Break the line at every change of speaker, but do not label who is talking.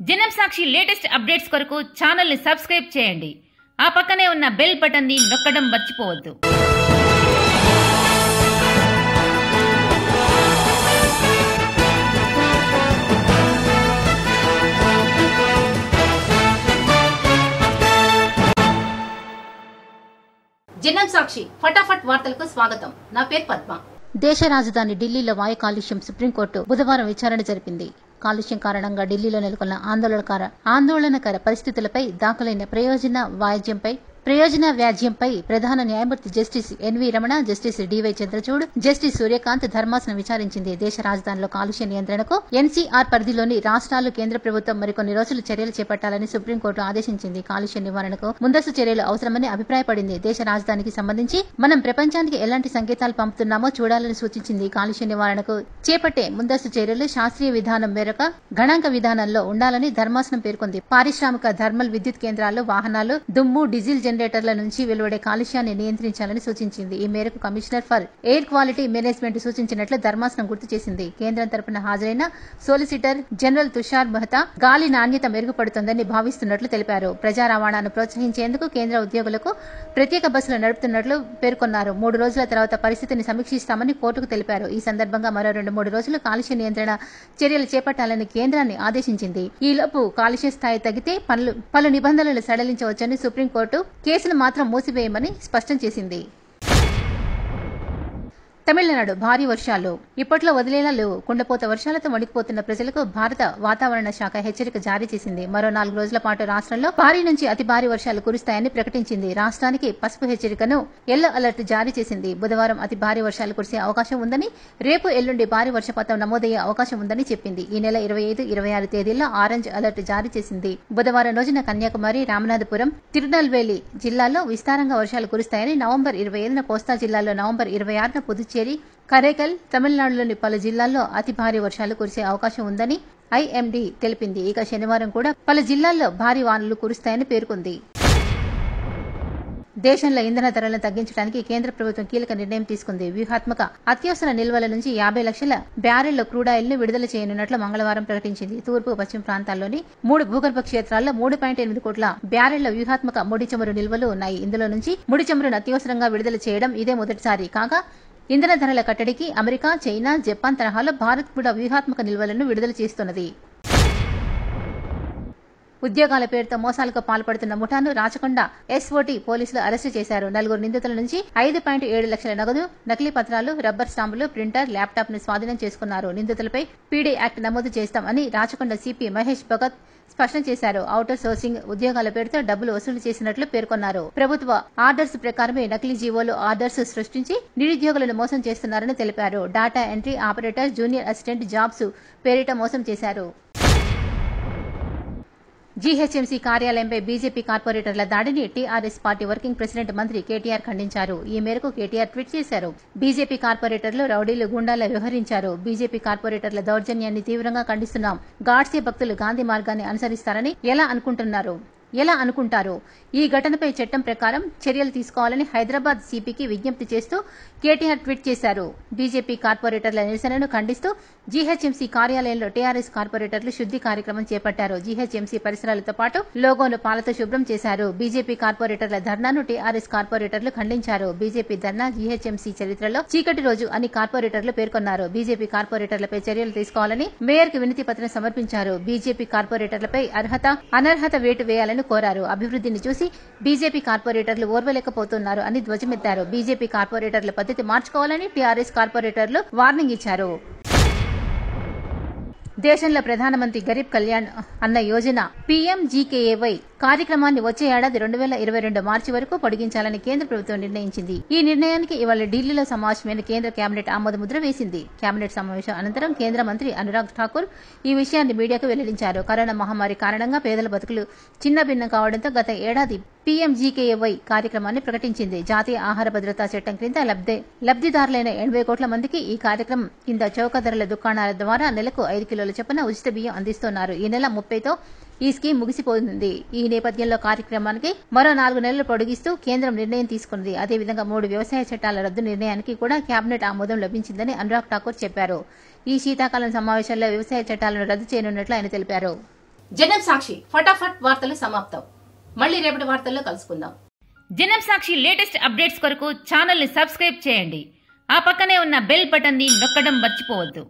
జనం సాక్షి latest updates కొరకు ఛానల్ని సబ్స్క్రైబ్ చేయండి ఆ పక్కనే ఉన్న బెల్ బటన్ని నొక్కడం మర్చిపోవద్దు
జనం సాక్షి ఫటాఫట్ వార్తలకు స్వాగతం నా పేరు పద్మ దేశ రాజధాని ఢిల్లీలో వాయు కాలుష్యం సుప్రీంకోర్టు బుధవారం విచారణ జరిపింది కాలుష్యం కారణంగా ఢిల్లీలో నెలకొన్న ఆందోళనకర ఆందోళనకర పరిస్థితులపై దాఖలైన ప్రయోజన వాయిద్యంపై ప్రయోజన వ్యాజ్యంపై ప్రధాన న్యాయమూర్తి justice NV Ramana justice DY Chandrachud justice Suryakant ధర్మాసనం విచారించింది దేశ రాజధానిలో కాలుష్య నియంత్రణకు ఎన్సీఆర్ పరిధిలోని రాష్ట్రాలు కేంద్ర ప్రభుత్వం మరికొన్ని రోజులు చర్యలు చేపట్టాలని సుప్రీంకోర్టు ఆదేశించింది కాలుష్య నివారణకు ముందస్తు చర్యలు అవసరమని అభిప్రాయపడింది దేశ రాజధానికి సంబంధించి మనం ప్రపంచానికి ఎలాంటి సంకేతాలు పంపుతున్నామో చూడాలని సూచించింది కాలుష్య నివారణకు చేపట్టే ముందస్తు చర్యలు శాస్త్రీయ విధానం మేరకు గణాంక విధానంలో ఉండాలని ధర్మాసనం పేర్కొంది పారిశ్రామిక థర్మల్ విద్యుత్ కేంద్రాలు వాహనాలు దుమ్ము డీజిల్ జనరేటర్ల నుంచి వెలువడే కాలుష్యాన్ని నియంత్రించాలని సూచించింది ఈ మేరకు commissioner for air quality management సూచించినట్లు ధర్మాసనం గుర్తు చేసింది కేంద్రం తరపున హాజరైన సోలిసిటర్ జనరల్ తుషార్ మెహతా గాలి నాణ్యత మెరుగుపడుతుందని భావిస్తున్నట్లు తెలిపారు ప్రజా రవాణాను ప్రోత్సహించేందుకు కేంద్ర ఉద్యోగులకు ప్రత్యేక బస్సులు నడుపుతున్నట్లు పేర్కొన్నారు మూడు రోజుల తర్వాత పరిస్థితిని సమీక్షిస్తామని కోర్టుకు తెలిపారు ఈ సందర్భంగా మరో రెండు మూడు రోజులు కాలుష్య నియంత్రణ చర్యలు చేపట్టాలని కేంద్రాన్ని ఆదేశించింది ఈలోపు కాలుష్య స్థాయి తగ్గితే పనులు పలు నిబంధనలు సడలించవచ్చని సుప్రీంకోర్టు కేసులు మాత్రం మూసివేయమని స్పష్టం చేసింది తమిళనాడు భారీ వర్షాలు ఇప్పట్లో వదిలేలా లేవు కుండపోత వర్షాలతో వణికిపోతున్న ప్రజలకు భారత వాతావరణ శాఖ హెచ్చరిక జారీ చేసింది మరో నాలుగు రోజుల పాటు రాష్ట్రంలో భారీ నుంచి అతి భారీ వర్షాలు కురుస్తాయని ప్రకటించింది రాష్ట్రానికి పసుపు హెచ్చరికను ఎల్లో అలర్ట్ జారీ చేసింది బుధవారం అతి భారీ వర్షాలు కురిసే అవకాశం ఉందని రేపు ఎల్లుండి భారీ వర్షపాతం నమోదయ్యే అవకాశం ఉందని చెప్పింది ఈ నెల ఇరవై ఐదు ఇరవై ఆరు తేదీల్లో ఆరెంజ్ అలర్ట్ జారీ చేసింది బుధవారం రోజున కన్యాకుమారి రామనాథపురం తిరునల్వేలి జిల్లాల్లో విస్తారంగా వర్షాలు కురుస్తాయని నవంబర్ ఇరవై ఐదున కోస్తా జిల్లాలో నవంబర్ ఇరవై ఆరున పుదుచ్చేరి కరైకల్ తమిళనాడులోని పలు జిల్లాల్లో అతి భారీ వర్షాలు కురిసే అవకాశం ఉందని ఐఎండీ తెలిపింది ఇక శనివారం కూడా పలు జిల్లాల్లో భారీ వానలు కురుస్తాయని పేర్కొంది దేశంలో ఇంధన ధరలను తగ్గించడానికి కేంద్ర ప్రభుత్వం కీలక నిర్ణయం తీసుకుంది వ్యూహాత్మక అత్యవసర నిల్వల నుంచి యాభై లక్షల బ్యారెళ్ల క్రూడాయిల్ ను విడుదల చేయనున్నట్లు మంగళవారం ప్రకటించింది తూర్పు పశ్చిమ ప్రాంతాల్లోని మూడు భూగర్భ క్షేత్రాల్లో మూడు పాయింట్ ఎనిమిది కోట్ల బ్యారెళ్ల వ్యూహాత్మక ముడి చమురు నిల్వలు ఉన్నాయి ఇందులో నుంచి ముడి చమురును అత్యవసరంగా విడుదల చేయడం ఇదే మొదటిసారి కాగా ఇంధన ధరల కట్టడికి అమెరికా చైనా జపాన్ తరహాలో భారత్ కూడా వ్యూహాత్మక నిల్వలను విడుదల చేస్తున్నది ఉద్యోగాల పేరుతో మోసాలకు పాల్పడుతున్న ముఠాను రాచకొండ ఎస్ఓటీ పోలీసులు అరెస్టు చేశారు నలుగురు నిందితుల నుంచి ఐదు పాయింట్ ఏడు లక్షల నగదు నకిలీ పత్రాలు రబ్బర్ స్టాంపులు ప్రింటర్ ల్యాప్టాప్ ను స్వాధీనం చేసుకున్నారు నిందితులపై పీడీ యాక్ట్ నమోదు చేస్తామని రాచకొండ సిపి మహేష్ భగత్ స్పష్టం చేశారు ఔటర్ సోర్సింగ్ ఉద్యోగాల పేరుతో డబ్బులు వసూలు చేసినట్లు పేర్కొన్నారు ప్రభుత్వ ఆర్డర్స్ ప్రకారమే నకిలీ జీవోలు ఆర్డర్స్ సృష్టించి నిరుద్యోగులను మోసం చేస్తున్నారని తెలిపారు data entry operator junior assistant jobs పేరిట మోసం చేశారు జీహెచ్ఎంసీ కార్యాలయంపై బీజేపీ కార్పొరేటర్ల దాడిని టీఆర్ఎస్ పార్టీ వర్కింగ్ ప్రెసిడెంట్ మంత్రి కేటీఆర్ ఖండించారు ఈ మేరకు కేటీఆర్ ట్వీట్ చేశారు బీజేపీ కార్పొరేటర్లు రౌడీలు గుండాలా వ్యవహరించారు బీజేపీ కార్పొరేటర్ల దౌర్జన్యాన్ని తీవ్రంగా ఖండిస్తున్నాం గాడ్సే భక్తులు గాంధీ మార్గాన్ని అనుసరిస్తారని ఎలా అనుకుంటున్నారు ఎలా అనుకుంటారు ఈ ఘటనపై చట్టం ప్రకారం చర్యలు తీసుకోవాలని హైదరాబాద్ సిపికి విజ్ఞప్తి చేస్తూ కేటీఆర్ ట్వీట్ చేశారు బీజేపీ కార్పొరేటర్ల నిరసనను ఖండిస్తూ జీహెచ్ఎంసీ కార్యాలయంలో టీఆర్ఎస్ కార్పొరేటర్లు శుద్ది కార్యక్రమం చేపట్టారు జీహెచ్ఎంసీ పరిసరాలతో పాటు లోగోను పాలతో శుభ్రం చేశారు బీజేపీ కార్పొరేటర్ల ధర్నాను టీఆర్ఎస్ కార్పొరేటర్లు ఖండించారు బీజేపీ ధర్నా జీహెచ్ఎంసీ చరిత్రలో చీకటి రోజు అని కార్పొరేటర్లు పేర్కొన్నారు బీజేపీ కార్పొరేటర్లపై చర్యలు తీసుకోవాలని మేయర్ కు వినతి పత్రం సమర్పించారు బీజేపీ కార్పొరేటర్లపై అర్హత అనర్హత వేటు వేయాలని కోరారు అభివృద్ధిని చూసి బీజేపీ కార్పొరేటర్లు ఓర్వలేకపోతున్నారు అని ధ్వజమెత్తారు బీజేపీ కార్పొరేటర్ల పద్ధతి మార్చుకోవాలని టీఆర్ఎస్ కార్పొరేటర్లు వార్నింగ్ ఇచ్చారు దేశంలో ప్రధానమంత్రి గరీబ్ కళ్యాణ్ అన్న యోజన పీఎంజీకేఏవై కార్యక్రమాన్ని వచ్చే ఏడాది రెండు వేల ఇరవై రెండు మార్చి వరకు పొడిగించాలని కేంద్ర ప్రభుత్వం నిర్ణయించింది ఈ నిర్ణయానికి ఇవాళ ఢిల్లీలో సమావేశమైన కేంద్ర కేబినెట్ ఆమోద ముద్ర వేసింది కేబినెట్ సమావేశం అనంతరం కేంద్ర మంత్రి అనురాగ్ ఠాకూర్ ఈ విషయాన్ని మీడియాకు వెల్లడించారు కరోనా మహమ్మారి కారణంగా పేదల బతుకులు చిన్న భిన్నం కావడంతో గత ఏడాది పీఎంజీకేఏవై కార్యక్రమాన్ని ప్రకటించింది జాతీయ ఆహార భద్రతా చట్టం క్రింద లబ్ధి లబ్దిదారులైన ఎనభై కోట్ల మందికి ఈ కార్యక్రమం కింద చౌక ధరల దుకాణాల ద్వారా నెలకు ఐదు కిలోల చొప్పున ఉచిత బియ్యం అందిస్తున్నారు ఈ నెల ముప్పైతో ఈ స్కీమ్ ముగిసిపోతుంది ఈ నేపథ్యంలో కార్యక్రమానికి మరో నాలుగు నెలలు పొడిగిస్తూ కేంద్రం నిర్ణయం తీసుకుంది అదేవిధంగా మూడు వ్యవసాయ చట్టాల రద్దు నిర్ణయానికి కూడా కేబినెట్ ఆమోదం లభించిందని అనురాగ్ ఠాకూర్ చెప్పారు ఈ శీతాకాలం సమావేశంలో వ్యవసాయ చట్టాలను రద్దు చేయనున్నట్లు ఆయన తెలిపారు జనం సాక్షి ఫటాఫట్ వార్తలు సమాప్తం మళ్ళీ రేపటి వార్తల్లో కలుసుకుందాం
జనం సాక్షి లేటెస్ట్ అప్డేట్స్ కొరకు ఛానల్ని సబ్స్క్రైబ్ చేయండి ఆ పక్కనే ఉన్న బెల్ బటన్ని నొక్కడం మర్చిపోవద్దు